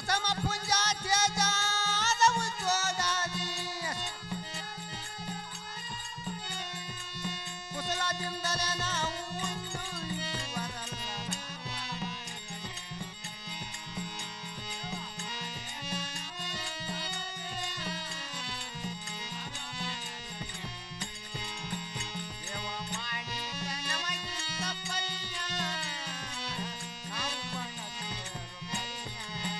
ಅಸಮ ಪುಂಜ ತೇಜಾದ ಉಜ್ವಲಾದಿ ಕುಶಲದಿಂದಲೇ ನಾವು ಉಂಡು ಇವರಲ್ಲ ದೇವ ಮಾಡಿದ ನಮಗಿಂತ ಪರಿಯ ನಾವು ಬಣ್ಣದೇವರು ಪರಿಯ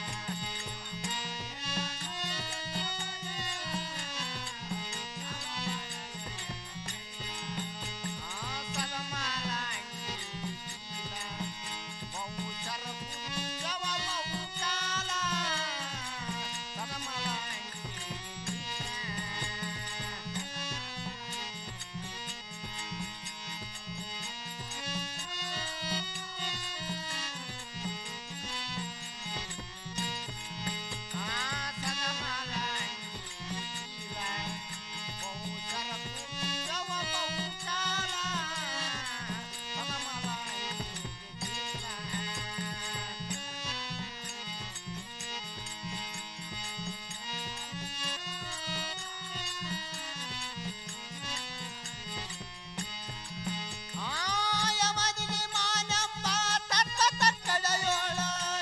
ಯಮನಿಗೆ ಮಾನಂಬ ತತ್ತ ತಕ್ಕಳೆಯೋಳ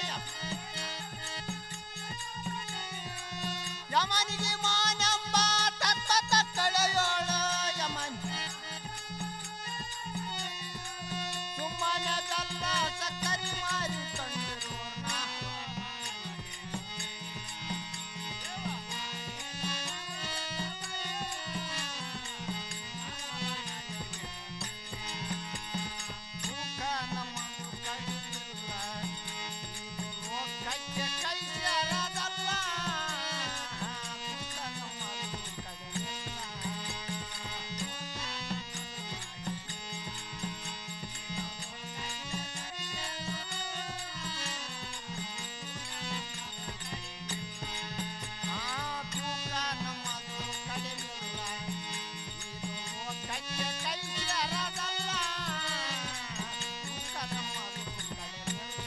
ಯಮನಿಗೆ ಮಾನಂಬ ತತ್ತ ತಕ್ಕಳೆಯೋಳ ಯಮನ್ ಸುಮ್ಮನೆದಲ್ಲ ಸಕ್ಕರಿ ಮಾರಿ ಕಂಡಿರೋಣ ಸುಖ ನಮ್ಮನ್ನು ಕಡಿಲಿಲ್ಲ ಇದು ಲೋಕಕ್ಕೆ ಕೈ ಸೇರದಲ್ಲ ಸುಖ ನಮ್ಮನ್ನು ಕಡಿಲಿಲ್ಲ ಆ ತೂಕ ನಮ್ಮದು ಕಡಿಲಿಲ್ಲ ಇದು ಲೋಕಕ್ಕೆ ಕೈ ಸೇರದಲ್ಲ ತೂಕ ನಮ್ಮದು ಕಡಿಲಿಲ್ಲ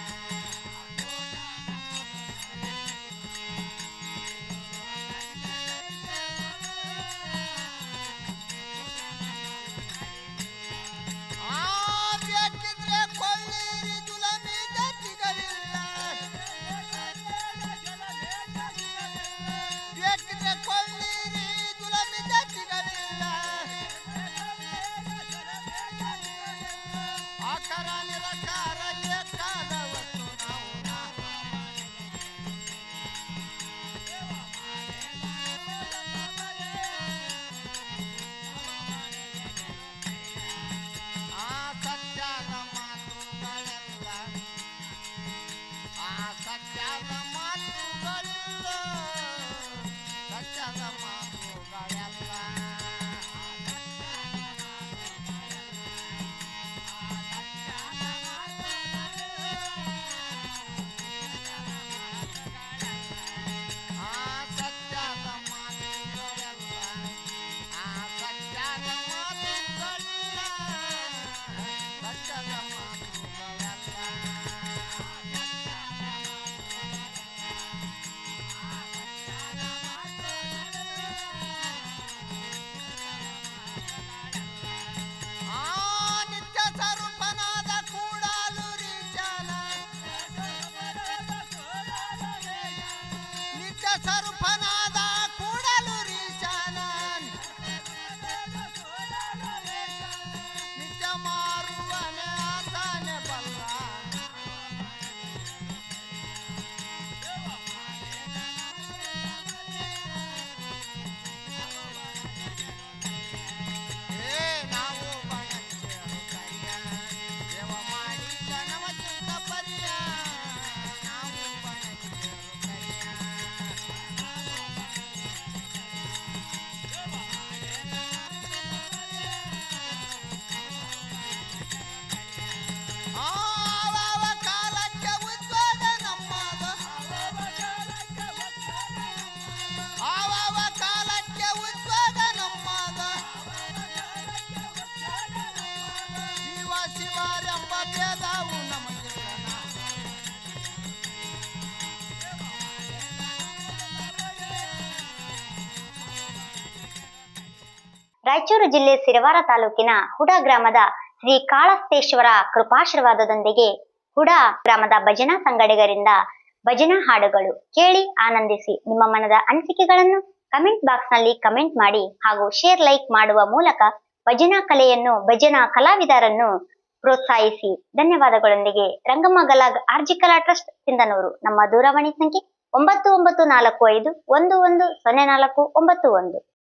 ಆ ಬೇಕಿದ್ರೆ ಕೊಳ್ಳಿರಿ ಜುಲಮಿ ಜಾತಿಗಳಿಲ್ಲ ಬೇಕಿದ್ರೆ ಕೊಳ್ಳಿರಿ ಜುಲಮಿ ಜಾತಿಗಳಿಲ್ಲ ಆಕಾರ ನಿರಕಾರ ಏಕಾದವತ್ತು ನಾವು ಆ ಸತ್ಯದ ಮಾತುಗಳೆಲ್ಲ ಆ ಸತ್ಯದ ಮಾತುಗಳೆಲ್ಲ ಸತ್ಯದ ಮಾತುಗಳೆಲ್ಲ ಆ ಸತ್ಯದ ಮಾತುಗಳೆಲ್ಲ ಆ ಸತ್ಯದ ಮಾತುಗಳೆಲ್ಲ ಸತ್ಯದ ಮಾತುಗಳೆಲ್ಲ ಆ ನಿತ್ಯ ಸ್ವರೂಪನಾದ ಕೂಡಲು ರೀಚನ ನಿತ್ಯ ಸ್ವರೂಪನಾದ ಕೂಡಲು ರೀಚನ ನಿತ್ಯ ಮಾರುವನೆ ಆತನೆ ಬಲ್ಲ ಏ ನಾವು ಬಣಂಚೇರು ಕರಿಯ ದೇವ ಮಾಡಿದ ನಮಗಿಂತ ಪರಿಯ ನಾವು ಬಣಂಚೇರು ಕರಿಯ ರಾಯಚೂರು ಜಿಲ್ಲೆ ಸಿರವಾರ ತಾಲೂಕಿನ ಹುಡಾ ಗ್ರಾಮದ ಶ್ರೀ ಕಾಳಸ್ತೇಶ್ವರ ಕೃಪಾಶೀರ್ವಾದದೊಂದಿಗೆ ಹುಡಾ ಗ್ರಾಮದ ಭಜನಾ ಸಂಗಡಿಗರಿಂದ ಭಜನಾ ಹಾಡುಗಳು ಕೇಳಿ ಆನಂದಿಸಿ ನಿಮ್ಮ ಮನದ ಅನಿಸಿಕೆಗಳನ್ನು ಕಮೆಂಟ್ ಬಾಕ್ಸ್ ನಲ್ಲಿ ಕಮೆಂಟ್ ಮಾಡಿ ಹಾಗೂ ಶೇರ್ ಲೈಕ್ ಮಾಡುವ ಮೂಲಕ ಭಜನಾ ಕಲೆಯನ್ನು ಭಜನಾ ಕಲಾವಿದರನ್ನು ಪ್ರೋತ್ಸಾಹಿಸಿ ಧನ್ಯವಾದಗಳೊಂದಿಗೆ ರಂಗಮ್ಮ ಗಲಾಗ್ ಆರ್ಜಿಕಲಾ ಟ್ರಸ್ಟ್ ಸಿಂಧನೂರು ನಮ್ಮ ದೂರವಾಣಿ ಸಂಖ್ಯೆ ಒಂಬತ್ತು ಒಂಬತ್ತು ನಾಲ್ಕು ಐದು ಒಂದು ಒಂದು ಸೊನ್ನೆ ನಾಲ್ಕು ಒಂಬತ್ತು ಒಂದು